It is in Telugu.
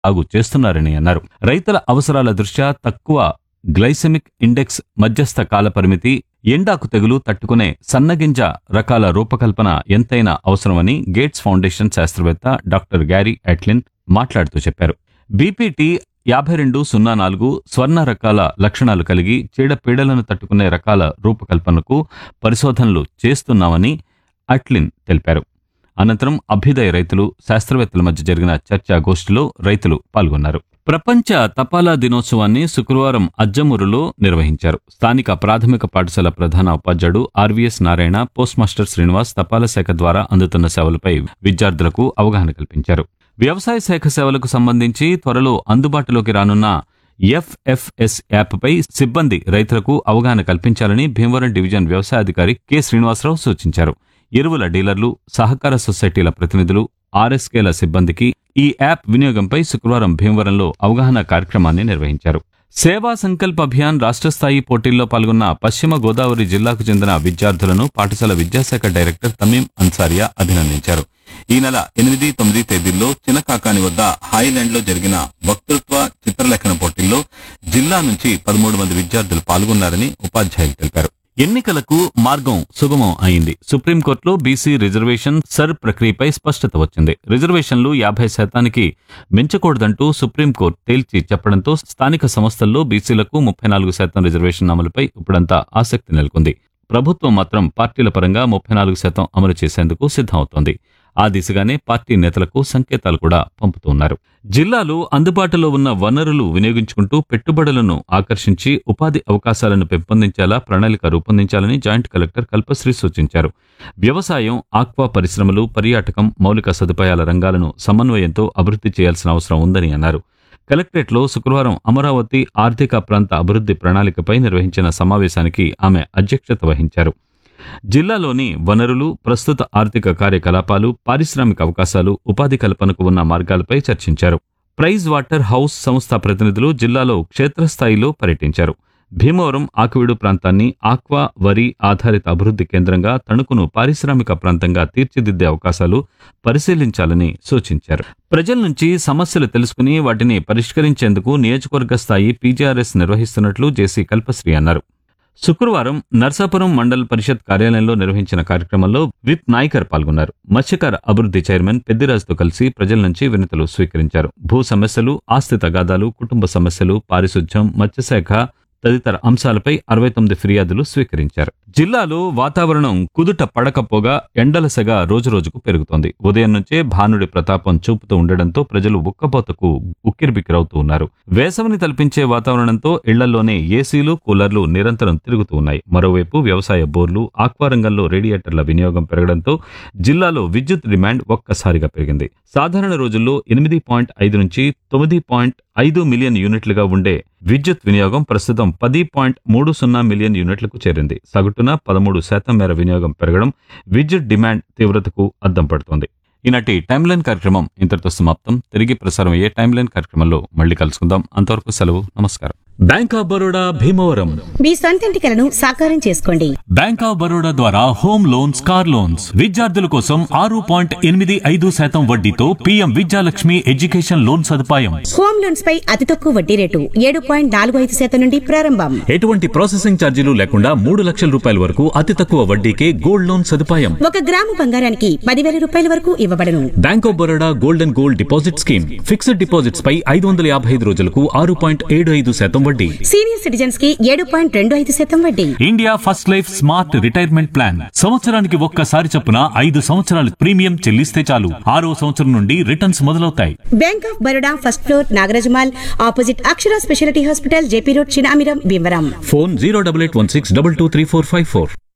సాగు చేస్తున్నారని అన్నారు రైతుల అవసరాల దృష్ట్యా తక్కువ గ్లైసెమిక్ ఇండెక్స్ మధ్యస్థ కాల పరిమితి ఎండాకు తెగులు తట్టుకునే సన్నగింజ రకాల రూపకల్పన ఎంతైనా అవసరమని గేట్స్ ఫౌండేషన్ శాస్త్రవేత్త డాక్టర్ గ్యారీ అట్లిన్ మాట్లాడుతూ చెప్పారు బీపీటీ యాభై రెండు సున్నా నాలుగు స్వర్ణ రకాల లక్షణాలు కలిగి చీడపీడలను తట్టుకునే రకాల రూపకల్పనకు పరిశోధనలు చేస్తున్నామని అట్లిన్ తెలిపారు అనంతరం అభ్యుదయ రైతులు శాస్త్రవేత్తల మధ్య జరిగిన చర్చాగోష్ఠిలో రైతులు పాల్గొన్నారు ప్రపంచ తపాలా దినోత్సవాన్ని శుక్రవారం అజ్జమూరులో నిర్వహించారు స్థానిక ప్రాథమిక పాఠశాల ప్రధాన ఉపాధ్యాయుడు RVS Narayana post master Srinivas తపాలా శాఖ ద్వారా అందుతున్న సేవలపై విద్యార్థులకు అవగాహన కల్పించారు వ్యవసాయ శాఖ సేవలకు సంబంధించి త్వరలో అందుబాటులోకి రానున్న ఎఫ్ఎఫ్ఎస్ యాప్పై సిబ్బంది రైతులకు అవగాహన కల్పించాలని భీమవరం డివిజన్ వ్యవసాయాధికారి కె శ్రీనివాసరావు సూచించారు ఎరువుల డీలర్లు సహకార సొసైటీల ప్రతినిధులు ఆర్ఎస్కేల సిబ్బందికి ఈ యాప్ వినియోగంపై శుక్రవారం భీమవరంలో అవగాహన కార్యక్రమాన్ని నిర్వహించారు సేవా సంకల్ప్ అభియాన్ రాష్ట్ర స్థాయి పోటీల్లో పాల్గొన్న పశ్చిమ గోదావరి జిల్లాకు చెందిన విద్యార్థులను పాఠశాల విద్యాశాఖ డైరెక్టర్ తమీం అన్సారియా అభినందించారు ఈ నెల ఎనిమిది తొమ్మిది తేదీల్లో చినకాకాని వద్ద హాయిలాండ్ లో జరిగిన వక్తృత్వ చిత్రలేఖన పోటీల్లో జిల్లా నుంచి పదమూడు మంది విద్యార్థులు పాల్గొన్నారని ఉపాధ్యాయులు తెలిపారు ఎన్నికలకు మార్గం సుగమం అయింది సుప్రీంకోర్టులో బీసీ రిజర్వేషన్ సర్ ప్రక్రియపై స్పష్టత వచ్చింది రిజర్వేషన్లు యాభై శాతానికి మించకూడదంటూ సుప్రీంకోర్టు తేల్చి చెప్పడంతో స్థానిక సంస్థల్లో బీసీలకు ముప్పై నాలుగు శాతం రిజర్వేషన్ అమలుపై ఇప్పుడంతా ఆసక్తి నెలకొంది ప్రభుత్వం మాత్రం పార్టీల పరంగా ముప్పై నాలుగు శాతం అమలు చేసేందుకు సిద్ధమవుతోంది ఆ దిశగానే పార్టీ నేతలకు సంకేతాలు కూడా పంపుతున్నారు జిల్లాలో అందుబాటులో ఉన్న వనరులు వినియోగించుకుంటూ పెట్టుబడులను ఆకర్షించి ఉపాధి అవకాశాలను పెంపొందించేలా ప్రణాళిక రూపొందించాలని జాయింట్ కలెక్టర్ కల్పశ్రీ సూచించారు వ్యవసాయం ఆక్వా పరిశ్రమలు పర్యాటకం మౌలిక సదుపాయాల రంగాలను సమన్వయంతో అభివృద్ధి చేయాల్సిన అవసరం ఉందని అన్నారు కలెక్టరేట్లో శుక్రవారం అమరావతి ఆర్థిక ప్రాంత అభివృద్ధి ప్రణాళికపై నిర్వహించిన సమావేశానికి ఆమె అధ్యక్షత వహించారు జిల్లాలోని వనరులు ప్రస్తుత ఆర్థిక కార్యకలాపాలు పారిశ్రామిక అవకాశాలు ఉపాధి కల్పనకు ఉన్న మార్గాలపై చర్చించారు ప్రైజ్ వాటర్ హౌస్ సంస్థ ప్రతినిధులు జిల్లాలో క్షేత్రస్థాయిలో పర్యటించారు భీమవరం ఆకువీడు ప్రాంతాన్ని ఆక్వా వరి ఆధారిత అభివృద్ధి కేంద్రంగా తణుకును పారిశ్రామిక ప్రాంతంగా తీర్చిదిద్దే అవకాశాలు పరిశీలించాలని సూచించారు ప్రజల నుంచి సమస్యలు తెలుసుకుని వాటిని పరిష్కరించేందుకు నియోజకవర్గ స్థాయి పీజీఆర్ఎస్ నిర్వహిస్తున్నట్లు జేసీ కల్పశ్రీ అన్నారు శుక్రవారం నర్సాపురం మండల్ పరిషత్ కార్యాలయంలో నిర్వహించిన కార్యక్రమంలో విప్ నాయకర్ పాల్గొన్నారు మత్స్యకార అభివృద్ధి చైర్మన్ పెద్దిరాజుతో కలిసి ప్రజల నుంచి వినతులు స్వీకరించారు భూ సమస్యలు ఆస్తి తగాదాలు కుటుంబ సమస్యలు పారిశుధ్యం మత్స్యశాఖ తదితర అంశాలపై అరవై తొమ్మిది ఫిర్యాదులు స్వీకరించారు జిల్లాలో వాతావరణం కుదుట పడకపోగా ఎండల సెగ రోజురోజుకు పెరుగుతోంది ఉదయం నుంచే భానుడి ప్రతాపం చూపుతూ ఉండడంతో ప్రజలు ఉక్కపోతకు ఉక్కిరిబిక్కిరవుతూ ఉన్నారు వేసవిని తలపించే వాతావరణంతో ఇళ్లలోనే ఏసీలు కూలర్లు నిరంతరం తిరుగుతూ ఉన్నాయి మరోవైపు వ్యవసాయ బోర్లు ఆక్వా రంగంలో రేడియేటర్ల వినియోగం పెరగడంతో జిల్లాలో విద్యుత్ డిమాండ్ ఒక్కసారిగా పెరిగింది సాధారణ రోజుల్లో ఎనిమిది పాయింట్ ఐదు నుంచి తొమ్మిది పాయింట్ ఐదు మిలియన్ యూనిట్లుగా ఉండే విద్యుత్ వినియోగం ప్రస్తుతం పది పాయింట్ మూడు సున్నా మిలియన్ యూనిట్లకు చేరింది సగటున పదమూడు శాతం మేర వినియోగం పెరగడం విద్యుత్ డిమాండ్ తీవ్రతకు అద్దం పడుతోంది ఈనాటి టైమ్ లైన్ కార్యక్రమం ఇంతటితో సమాప్తం తిరిగి ప్రసారం అయ్యే టైమ్ లైన్ కార్యక్రమంలో మళ్ళీ కలుసుకుందాం అంతవరకు సెలవు నమస్కారం బ్యాంక్ ఆఫ్ బరోడా భీమవరం మీ సొంతింటి కలను సాకారం చేసుకోండి బ్యాంక్ ఆఫ్ బరోడా ద్వారా హోమ్ లోన్స్ కార్ లోన్స్ విద్యార్థుల కోసం ఆరు పాయింట్ ఎనిమిది ఐదు శాతం వడ్డీతో పీఎం విద్యాలక్ష్మి ఎడ్యుకేషన్ లోన్ సదుపాయం హోమ్ లోన్స్ పై అతి తక్కువ వడ్డీ రేటు ఏడు పాయింట్ నాలుగు ఐదు శాతం నుండి ప్రారంభం ఎటువంటి ప్రాసెసింగ్ ఛార్జీలు లేకుండా మూడు లక్షల రూపాయల వరకు అతి తక్కువ వడ్డీకే గోల్డ్ లోన్ సదుపాయం ఒక గ్రాము బంగారానికి పదివేల రూపాయల వరకు ఇవ్వబడను bank of Baroda gold and gold deposit scheme fixed deposits పై ఐదు వందల యాభై ఐదు రోజులకు ఆరు పాయింట్ ఏడు ఐదు శాతం వడ్డీ సీనియర్ సిటిజన్స్ కి ఏడు పాయింట్ రెండు ఐదు శాతం వడ్డీ India first life smart retirement plan సంవత్సరానికి ఒక్కసారి చొప్పున ఐదు సంవత్సరాలు ప్రీమియం చెల్లిస్తే చాలు ఆరో సంవత్సరం నుండి రిటర్న్స్ మొదలవుతాయి bank of Baroda first floor Nagaraja mall opposite Akshara speciality hospital JP road Chinamiram Bhimavaram phone zero double eight one six double two three four five four